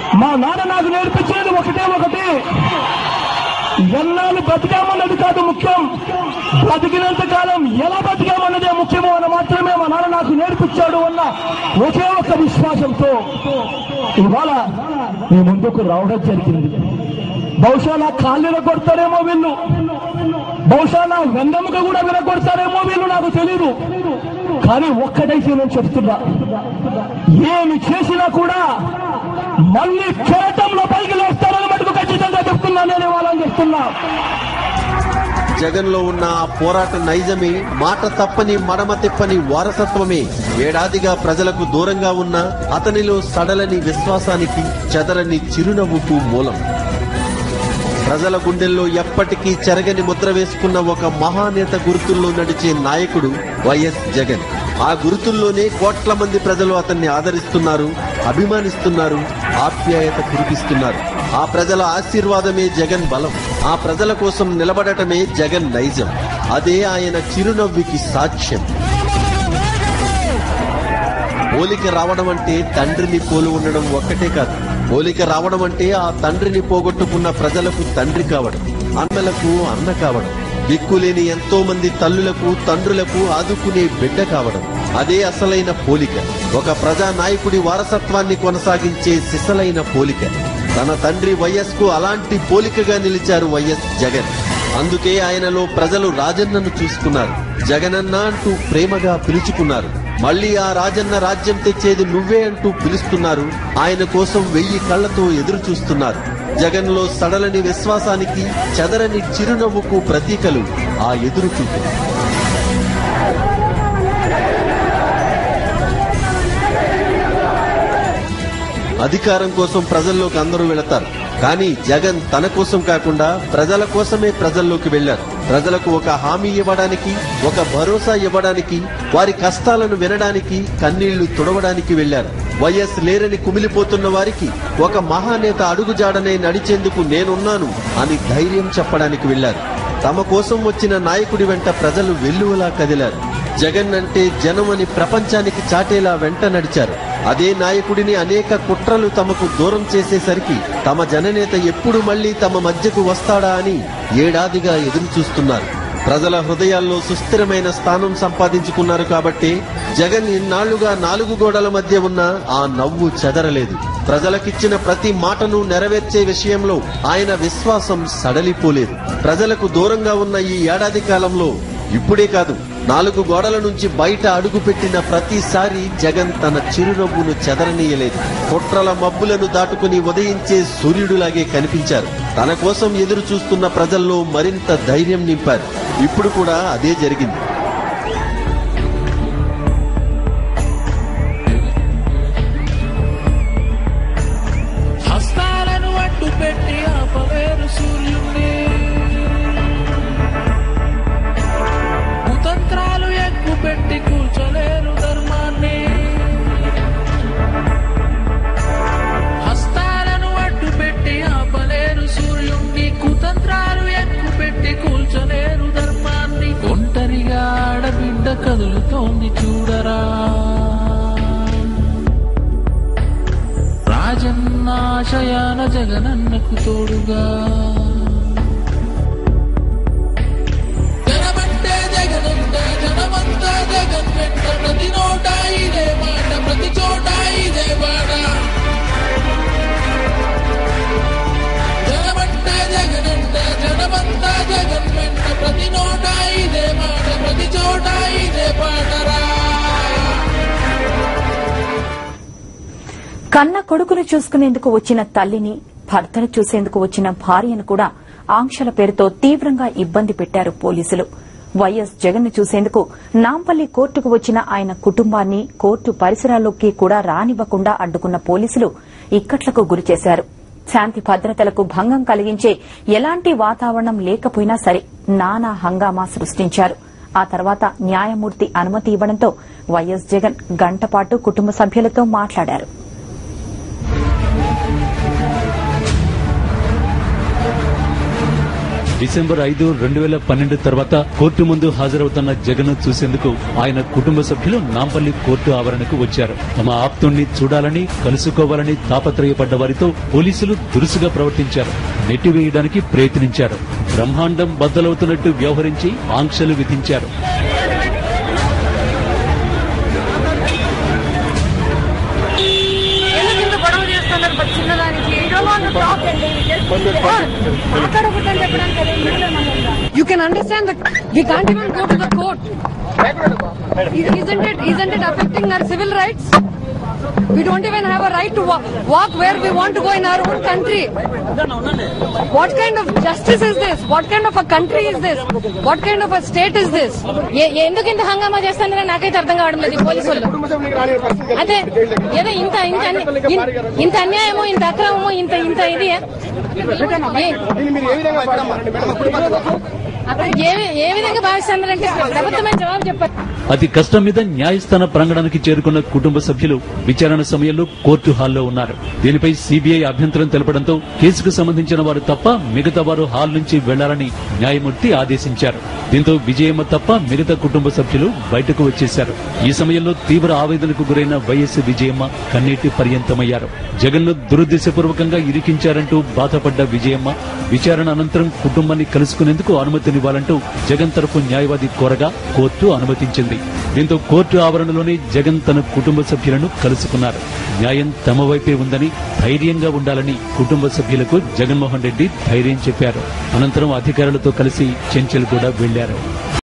మా నాన్న నాకు నేర్పించేది ఒకటే ఒకటి ఎన్నాళ్ళు బతికామన్నది కాదు ముఖ్యం బతికినంత కాలం ఎలా బతికామన్నదే ముఖ్యమో అని మాత్రమే మా నాన్న నాకు నేర్పించాడు అన్న ఒకే ఒక విశ్వాసంతో ఇవాళ మీ ముందుకు రావడం జరిగింది బహుశా నా కాళ్ళు విరగొడతారేమో వీళ్ళు బహుశా నా వెన్నెముక కూడా విరగొడతారేమో వీళ్ళు నాకు తెలియదు కానీ ఒక్కటైతే నేను చెప్తున్నా ఏమి చేసినా కూడా మళ్ళీ కెరటంలో పైకి లేస్తారని మటుకు ఖచ్చితంగా చెప్తున్నా నేను వాళ్ళని చెప్తున్నా జగన్ లో ఉన్న ఆ పోరాట నైజమే మాట తప్పని మడమ తిప్పని వారసత్వమే ఏడాదిగా ప్రజలకు దూరంగా ఉన్న అతనిలో సడలని విశ్వాసానికి చెదరని చిరునవ్వుకు మూలం ప్రజల గుండెల్లో ఎప్పటికీ చెరగని ముద్ర వేసుకున్న ఒక మహానేత గుర్తుల్లో నడిచే నాయకుడు వైఎస్ జగన్ ఆ గుర్తుల్లోనే కోట్ల మంది ప్రజలు అతన్ని ఆదరిస్తున్నారు అభిమానిస్తున్నారు ఆప్యాయత కురిపిస్తున్నారు ఆ ప్రజల ఆశీర్వాదమే జగన్ బలం ఆ ప్రజల కోసం నిలబడటమే జగన్ నైజం అదే ఆయన చిరునవ్వుకి సాక్ష్యం పోలిక రావడం అంటే తండ్రిని పోలు ఉండడం ఒక్కటే కాదు పోలిక రావడం అంటే ఆ తండ్రిని పోగొట్టుకున్న ప్రజలకు తండ్రి కావడం అన్నలకు అన్న కావడం దిక్కులేని ఎంతో మంది తల్లులకు తండ్రులకు ఆదుకునే బిడ్డ కావడం అదే అసలైన పోలిక ఒక ప్రజా నాయకుడి వారసత్వాన్ని కొనసాగించే సిసలైన పోలిక తన తండ్రి వైఎస్ కు అలాంటి పోలికగా నిలిచారు వైఎస్ జగన్ అందుకే ఆయనలో ప్రజలు రాజన్నను చూసుకున్నారు జగనన్న అంటూ ప్రేమగా పిలుచుకున్నారు మళ్ళీ ఆ రాజన్న రాజ్యం తెచ్చేది నువ్వే అంటూ పిలుస్తున్నారు ఆయన కోసం వెయ్యి కళ్లతో ఎదురు చూస్తున్నారు జగన్లో సడలని విశ్వాసానికి చెదరని చిరునవ్వుకు ప్రతీకలు ఆ ఎదురు చూపు అధికారం కోసం ప్రజల్లోకి అందరూ వెళతారు కానీ జగన్ తన కోసం కాకుండా ప్రజల కోసమే ప్రజల్లోకి వెళ్లారు ప్రజలకు ఒక హామీ ఇవ్వడానికి ఒక భరోసా ఇవ్వడానికి వారి కష్టాలను వినడానికి కన్నీళ్లు తుడవడానికి వెళ్లారు వైఎస్ లేరని కుమిలిపోతున్న వారికి ఒక మహానేత అడుగుజాడనే నడిచేందుకు నేనున్నాను అని ధైర్యం చెప్పడానికి వెళ్లారు తమ కోసం వచ్చిన నాయకుడి వెంట ప్రజలు వెల్లువలా కదిలారు జగన్ అంటే జనం అని ప్రపంచానికి చాటేలా వెంట నడిచారు అదే నాయకుడిని అనేక కుట్రలు తమకు దూరం చేసేసరికి తమ జననేత ఎప్పుడు మళ్ళీ తమ మధ్యకు వస్తాడా అని ఏడాదిగా ఎదురు చూస్తున్నారు ప్రజల హృదయాల్లో సుస్థిరమైన స్థానం సంపాదించుకున్నారు కాబట్టి జగన్ ఇన్నాళ్లుగా నాలుగు గోడల మధ్య ఉన్న ఆ నవ్వు చెదరలేదు ప్రజలకిచ్చిన ప్రతి మాటను నెరవేర్చే విషయంలో ఆయన విశ్వాసం సడలిపోలేదు ప్రజలకు దూరంగా ఉన్న ఈ ఏడాది కాలంలో ఇప్పుడే కాదు నాలుగు గోడల నుంచి బయట అడుగుపెట్టిన ప్రతిసారి జగన్ తన చిరునవ్వును చెదరనీయలేదు కుట్రల మబ్బులను దాటుకుని ఉదయించే సూర్యుడులాగే కనిపించారు తన కోసం ఎదురు చూస్తున్న ప్రజల్లో మరింత ధైర్యం నింపారు ఇప్పుడు కూడా అదే జరిగింది హస్తాలను అడ్డు పెట్టి ఆపలేరు సూర్యుణ్ణి కుతంత్రాలు ఎక్కు పెట్టి కూర్చోలేరు ధర్మాన్ని హస్తాలను అడ్డు పెట్టి ఆపలేరు సూర్యుణ్ణి కుతంత్రాలు ఎక్కు పెట్టి కూల్చలేరు ధర్మాన్ని ఒంటరిగా ఆడబిడ్డ కదులుతోంది చూడరా రాజన్నాశయాన జగనన్నకు తోడుగా జనమంటే జగనంటే జనమంతా జగన్ వెంట ప్రతి నోట ఇదే మాట ప్రతి చోట ఇదే మాట జనమంటే జగనంటే జనమంతా జగన్ వెంట ప్రతి నోట ఇదే మాట ప్రతి చోట ఇదే పాటరా కన్న కొడుకును చూసుకునేందుకు వచ్చిన తల్లిని భర్తను చూసేందుకు వచ్చిన భార్యను కూడా ఆంక్షల పేరుతో తీవ్రంగా ఇబ్బంది పెట్టారు పోలీసులు వైఎస్ జగన్ ను చూసేందుకు నాంపల్లి కోర్టుకు వచ్చిన ఆయన కుటుంబాన్ని కోర్టు పరిసరాల్లోకి కూడా రానివ్వకుండా అడ్డుకున్న పోలీసులు ఇక్కట్లకు గురిచేశారు శాంతి భద్రతలకు భంగం కలిగించే ఎలాంటి వాతావరణం లేకపోయినా సరే నానా హంగామా సృష్టించారు ఆ తర్వాత న్యాయమూర్తి అనుమతి ఇవ్వడంతో వైఎస్ జగన్ గంటపాటు కుటుంబ సభ్యులతో మాట్లాడారు డిసెంబర్ ఐదు రెండు వేల పన్నెండు తర్వాత కోర్టు ముందు హాజరవుతున్న జగన్ చూసేందుకు ఆయన కుటుంబ సభ్యులు నాంపల్లి కోర్టు ఆవరణకు వచ్చారు తమ ఆప్తుణ్ణి చూడాలని కలుసుకోవాలని తాపత్రయపడ్డ వారితో పోలీసులు దురుసుగా ప్రవర్తించారు నెట్టివేయడానికి ప్రయత్నించారు బ్రహ్మాండం బద్దలవుతున్నట్టు వ్యవహరించి ఆంక్షలు విధించారు ఎందుకు గొడవ చేస్తున్నారు మరి చిన్నదానికి you can understand that we can't even go to the court isn't it isn't it affecting our civil rights we don't even have a right to wa- walk where we want to go in our own country what kind of justice is this what kind of a country is this what kind of a state is this ఏ- ఎందుకు ఇంత హంగామా చేస్తారని నాకైతే అర్థం కావడం లేదు ఈ పోలీసు వాళ్ళు అదే ఏదో ఇంత ఇంత అన్ని- ఇన్- ఇంత అన్యాయమో ఇంత అక్రమమో ఇంత ఇంత ఇది ఏ- ఏ ఏ విధంగా భావిస్తున్నారంటే ప్రభుత్వమే జవాబు చెప్పారు అతి కష్టం మీద న్యాయస్థాన ప్రాంగణానికి చేరుకున్న కుటుంబ సభ్యులు విచారణ సమయంలో కోర్టు హాల్లో ఉన్నారు దీనిపై సిబిఐ అభ్యంతరం తెలపడంతో కేసుకు సంబంధించిన వారు తప్ప మిగతా వారు హాల్ నుంచి వెళ్లాలని న్యాయమూర్తి ఆదేశించారు దీంతో విజయమ్మ తప్ప మిగతా కుటుంబ సభ్యులు బయటకు వచ్చేశారు ఈ సమయంలో తీవ్ర ఆవేదనకు గురైన వైఎస్ విజయమ్మ కన్నీటి పర్యంతమయ్యారు జగన్ను దురుద్దేశపూర్వకంగా ఇరికించారంటూ బాధపడ్డ విజయమ్మ విచారణ అనంతరం కుటుంబాన్ని కలుసుకునేందుకు అనుమతినివ్వాలంటూ జగన్ తరపు న్యాయవాది కోరగా కోర్టు అనుమతించింది దీంతో కోర్టు ఆవరణలోనే జగన్ తన కుటుంబ సభ్యులను కలుసుకున్నారు న్యాయం తమ వైపే ఉందని ధైర్యంగా ఉండాలని కుటుంబ సభ్యులకు జగన్మోహన్ రెడ్డి ధైర్యం చెప్పారు అనంతరం అధికారులతో కలిసి చెంచల్ కూడా వెళ్లారు